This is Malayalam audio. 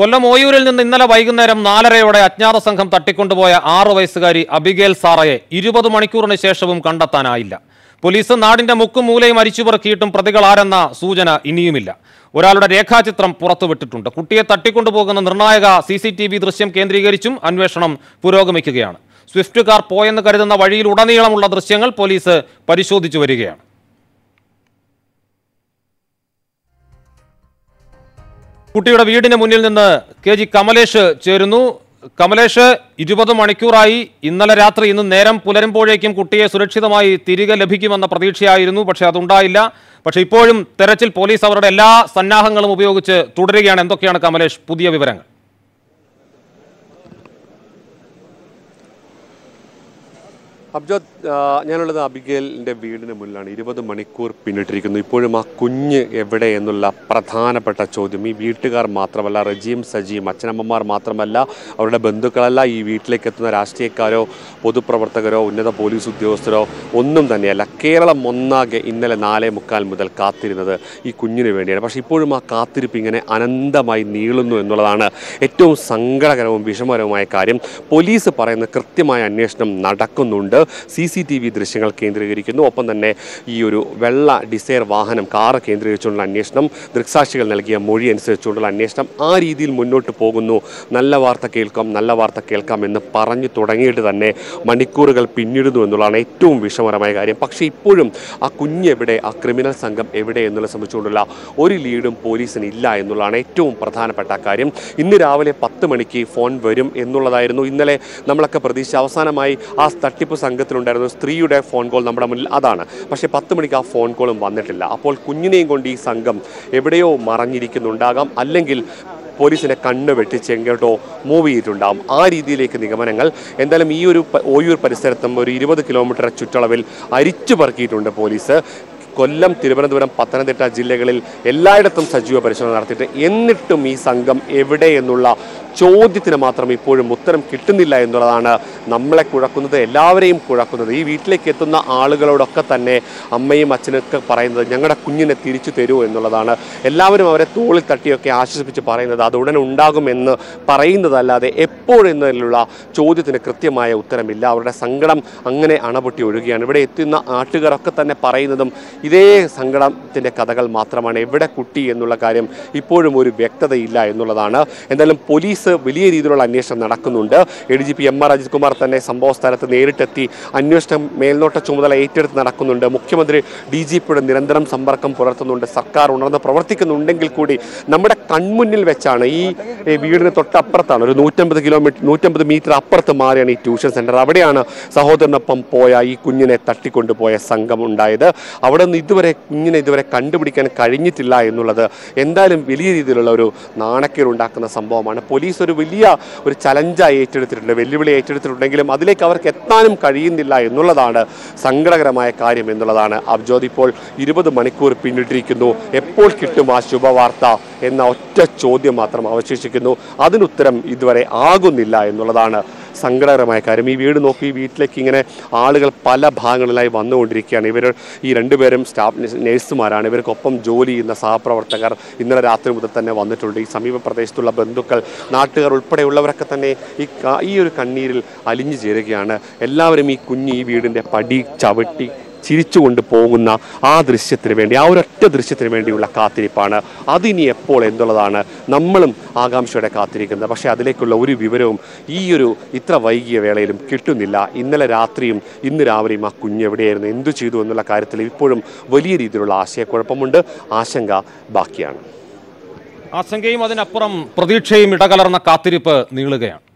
കൊല്ലം ഓയൂരിൽ നിന്ന് ഇന്നലെ വൈകുന്നേരം നാലരയോടെ അജ്ഞാത സംഘം തട്ടിക്കൊണ്ടുപോയ ആറു വയസ്സുകാരി അബിഗേൽ സാറയെ ഇരുപത് മണിക്കൂറിന് ശേഷവും കണ്ടെത്താനായില്ല പോലീസ് നാടിന്റെ മുക്കും മൂലയും അരിച്ചുപെറുക്കിയിട്ടും പ്രതികൾ ആരെന്ന സൂചന ഇനിയുമില്ല ഒരാളുടെ രേഖാചിത്രം പുറത്തുവിട്ടിട്ടുണ്ട് കുട്ടിയെ തട്ടിക്കൊണ്ടുപോകുന്ന നിർണായക സി സി ടി വി ദൃശ്യം കേന്ദ്രീകരിച്ചും അന്വേഷണം പുരോഗമിക്കുകയാണ് സ്വിഫ്റ്റ് കാർ പോയെന്ന് കരുതുന്ന വഴിയിൽ ഉടനീളമുള്ള ദൃശ്യങ്ങൾ പോലീസ് പരിശോധിച്ചു വരികയാണ് കുട്ടിയുടെ വീടിന് മുന്നിൽ നിന്ന് കെ ജി കമലേഷ് ചേരുന്നു കമലേഷ് ഇരുപത് മണിക്കൂറായി ഇന്നലെ രാത്രി ഇന്ന് നേരം പുലരുമ്പോഴേക്കും കുട്ടിയെ സുരക്ഷിതമായി തിരികെ ലഭിക്കുമെന്ന പ്രതീക്ഷയായിരുന്നു പക്ഷേ അതുണ്ടായില്ല പക്ഷേ ഇപ്പോഴും തെരച്ചിൽ പോലീസ് അവരുടെ എല്ലാ സന്നാഹങ്ങളും ഉപയോഗിച്ച് തുടരുകയാണ് എന്തൊക്കെയാണ് കമലേഷ് പുതിയ വിവരങ്ങൾ അബ്ജോദ് ആ, ഞാനുള്ളത് അബിഗേലിൻ്റെ വീടിന് മുന്നിലാണ് ഇരുപത് മണിക്കൂർ പിന്നിട്ടിരിക്കുന്നു ഇപ്പോഴും ആ കുഞ്ഞ് എവിടെ എന്നുള്ള പ്രധാനപ്പെട്ട ചോദ്യം ഈ വീട്ടുകാർ മാത്രമല്ല റജിയും സജിയും അച്ഛനമ്മമാർ മാത്രമല്ല അവരുടെ ബന്ധുക്കളല്ല ഈ വീട്ടിലേക്ക് എത്തുന്ന രാഷ്ട്രീയക്കാരോ പൊതുപ്രവർത്തകരോ ഉന്നത പോലീസ് ഉദ്യോഗസ്ഥരോ ഒന്നും തന്നെയല്ല കേരളം ഒന്നാകെ ഇന്നലെ നാലേ മുക്കാൽ മുതൽ കാത്തിരുന്നത് ഈ കുഞ്ഞിന് വേണ്ടിയാണ് പക്ഷേ ഇപ്പോഴും ആ കാത്തിരിപ്പ് ഇങ്ങനെ അനന്തമായി നീളുന്നു എന്നുള്ളതാണ് ഏറ്റവും സങ്കടകരവും വിഷമകരവുമായ കാര്യം പോലീസ് പറയുന്ന കൃത്യമായ അന്വേഷണം നടക്കുന്നുണ്ട് സി സി ടി വി ദൃശ്യങ്ങൾ കേന്ദ്രീകരിക്കുന്നു ഒപ്പം തന്നെ ഈ ഒരു വെള്ള ഡിസയർ വാഹനം കാറ് കേന്ദ്രീകരിച്ചുകൊണ്ടുള്ള അന്വേഷണം ദൃക്സാക്ഷികൾ നൽകിയ മൊഴി അനുസരിച്ചുകൊണ്ടുള്ള അന്വേഷണം ആ രീതിയിൽ മുന്നോട്ട് പോകുന്നു നല്ല വാർത്ത കേൾക്കാം നല്ല വാർത്ത കേൾക്കാം എന്ന് പറഞ്ഞു തുടങ്ങിയിട്ട് തന്നെ മണിക്കൂറുകൾ പിന്നിടുന്നു എന്നുള്ളതാണ് ഏറ്റവും വിഷമകരമായ കാര്യം പക്ഷേ ഇപ്പോഴും ആ കുഞ്ഞ് എവിടെ ആ ക്രിമിനൽ സംഘം എവിടെ എന്നുള്ളത് സംബന്ധിച്ചുകൊണ്ടുള്ള ഒരു ലീഡും പോലീസിന് ഇല്ല എന്നുള്ളതാണ് ഏറ്റവും പ്രധാനപ്പെട്ട കാര്യം ഇന്ന് രാവിലെ പത്ത് മണിക്ക് ഫോൺ വരും എന്നുള്ളതായിരുന്നു ഇന്നലെ നമ്മളൊക്കെ പ്രതീക്ഷ അവസാനമായി ആ തട്ടിപ്പ് സംഘത്തിലുണ്ടായിരുന്ന സ്ത്രീയുടെ ഫോൺ കോൾ നമ്മുടെ മുന്നിൽ അതാണ് പക്ഷേ പത്ത് മണിക്ക് ആ ഫോൺ കോളും വന്നിട്ടില്ല അപ്പോൾ കുഞ്ഞിനെയും കൊണ്ട് ഈ സംഘം എവിടെയോ മറഞ്ഞിരിക്കുന്നുണ്ടാകാം അല്ലെങ്കിൽ പോലീസിനെ കണ്ണ് വെട്ടിച്ച് എങ്ങോട്ടോ മൂവ് ചെയ്തിട്ടുണ്ടാകും ആ രീതിയിലേക്ക് നിഗമനങ്ങൾ എന്തായാലും ഈ ഒരു പ- ഓയൂർ പരിസരത്തും ഒരു ഇരുപത് കിലോമീറ്റർ ചുറ്റളവിൽ അരിച്ചു പറക്കിയിട്ടുണ്ട് പോലീസ് കൊല്ലം തിരുവനന്തപുരം പത്തനംതിട്ട ജില്ലകളിൽ എല്ലായിടത്തും സജീവ പരിശോധന നടത്തിയിട്ട് എന്നിട്ടും ഈ സംഘം എവിടെ എന്നുള്ള ചോദ്യത്തിന് മാത്രം ഇപ്പോഴും ഉത്തരം കിട്ടുന്നില്ല എന്നുള്ളതാണ് നമ്മളെ കുഴക്കുന്നത് എല്ലാവരെയും കുഴക്കുന്നത് ഈ വീട്ടിലേക്ക് എത്തുന്ന ആളുകളോടൊക്കെ തന്നെ അമ്മയും അച്ഛനൊക്കെ പറയുന്നത് ഞങ്ങളുടെ കുഞ്ഞിനെ തിരിച്ചു തരൂ എന്നുള്ളതാണ് എല്ലാവരും അവരെ തോളിൽ തട്ടിയൊക്കെ ആശ്വസിപ്പിച്ച് പറയുന്നത് അത് ഉടൻ ഉണ്ടാകുമെന്ന് പറയുന്നതല്ലാതെ എപ്പോഴെന്നതിലുള്ള ചോദ്യത്തിന് കൃത്യമായ ഉത്തരമില്ല അവരുടെ സങ്കടം അങ്ങനെ അണപൊട്ടി ഒഴുകുകയാണ് ഇവിടെ എത്തുന്ന നാട്ടുകാരൊക്കെ തന്നെ പറയുന്നതും ഇതേ സങ്കടത്തിൻ്റെ കഥകൾ മാത്രമാണ് എവിടെ കുട്ടി എന്നുള്ള കാര്യം ഇപ്പോഴും ഒരു വ്യക്തതയില്ല എന്നുള്ളതാണ് എന്തായാലും പോലീസ് വലിയ രീതിയിലുള്ള അന്വേഷണം നടക്കുന്നുണ്ട് A D G P M R Ajith Kumar തന്നെ സംഭവ സ്ഥലത്ത് നേരിട്ടെത്തി അന്വേഷണം മേൽനോട്ട ചുമതല ഏറ്റെടുത്ത് നടക്കുന്നുണ്ട് മുഖ്യമന്ത്രി ഡി ജി പിയുടെ നിരന്തരം സമ്പർക്കം പുലർത്തുന്നുണ്ട് സർക്കാർ ഉണർന്ന് പ്രവർത്തിക്കുന്നുണ്ടെങ്കിൽ കൂടി നമ്മുടെ കൺമുന്നിൽ വെച്ചാണ് ഈ ഈ വീടിന് തൊട്ടപ്പുറത്താണ് ഒരു നൂറ്റമ്പത് കിലോമീറ്റർ നൂറ്റമ്പത് മീറ്റർ അപ്പുറത്ത് മാറിയാണ് ഈ ട്യൂഷൻ സെൻറ്റർ അവിടെയാണ് സഹോദരനൊപ്പം പോയ ഈ കുഞ്ഞിനെ തട്ടിക്കൊണ്ടുപോയ സംഘം ഉണ്ടായത് അവിടെ നിന്ന് ഇതുവരെ കുഞ്ഞിനെ ഇതുവരെ കണ്ടുപിടിക്കാൻ കഴിഞ്ഞിട്ടില്ല എന്നുള്ളത് എന്തായാലും വലിയ രീതിയിലുള്ള ഒരു നാണക്കേടുണ്ടാക്കുന്ന സംഭവമാണ് പോലീസ് ഒരു വലിയ ഒരു ചലഞ്ചായി ഏറ്റെടുത്തിട്ടുണ്ട് വെല്ലുവിളി ഏറ്റെടുത്തിട്ടുണ്ടെങ്കിലും അതിലേക്ക് അവർക്ക് എത്താനും കഴിയുന്നില്ല എന്നുള്ളതാണ് സങ്കടകരമായ കാര്യം എന്നുള്ളതാണ് അബ്ജോദ് ഇപ്പോൾ ഇരുപത് മണിക്കൂർ പിന്നിട്ടിരിക്കുന്നു എപ്പോൾ കിട്ടും ആ ശുഭവാർത്ത എന്ന ഒറ്റ ചോദ്യം മാത്രം അവശേഷിക്കുന്നു അതിനുത്തരം ഇതുവരെ ആകുന്നില്ല എന്നുള്ളതാണ് സങ്കടകരമായ കാര്യം ഈ വീട് നോക്കി ഈ വീട്ടിലേക്ക് ഇങ്ങനെ ആളുകൾ പല ഭാഗങ്ങളിലായി വന്നുകൊണ്ടിരിക്കുകയാണ് ഇവർ ഈ രണ്ടുപേരും സ്റ്റാഫ് നഴ്സുമാരാണ് ഇവർക്കൊപ്പം ജോലി ചെയ്യുന്ന സഹപ്രവർത്തകർ ഇന്നലെ രാത്രി മുതൽ തന്നെ വന്നിട്ടുണ്ട് ഈ സമീപ പ്രദേശത്തുള്ള ബന്ധുക്കൾ നാട്ടുകാർ ഉൾപ്പെടെയുള്ളവരൊക്കെ തന്നെ ഈ ക- ഈ ഒരു കണ്ണീരിൽ അലിഞ്ഞു ചേരുകയാണ് എല്ലാവരും ഈ കുഞ്ഞ് ഈ വീടിൻ്റെ പടി ചവിട്ടി ചിരിച്ചുകൊണ്ട് പോകുന്ന ആ ദൃശ്യത്തിന് വേണ്ടി ആ ഒരൊറ്റ ദൃശ്യത്തിന് വേണ്ടിയുള്ള കാത്തിരിപ്പാണ് അതിനി എപ്പോൾ എന്നുള്ളതാണ് നമ്മളും ആകാംക്ഷയോടെ കാത്തിരിക്കുന്നത് പക്ഷേ അതിലേക്കുള്ള ഒരു വിവരവും ഈ ഒരു ഇത്ര വൈകിയ വേളയിലും കിട്ടുന്നില്ല ഇന്നലെ രാത്രിയും ഇന്ന് രാവിലെയും ആ കുഞ്ഞ് എവിടെയായിരുന്നു എന്തു ചെയ്തു എന്നുള്ള കാര്യത്തിൽ ഇപ്പോഴും വലിയ രീതിയിലുള്ള ആശയക്കുഴപ്പമുണ്ട് ആശങ്ക ബാക്കിയാണ് ആശങ്കയും അതിനപ്പുറം പ്രതീക്ഷയും ഇടകലർന്ന കാത്തിരിപ്പ് നീളുകയാണ്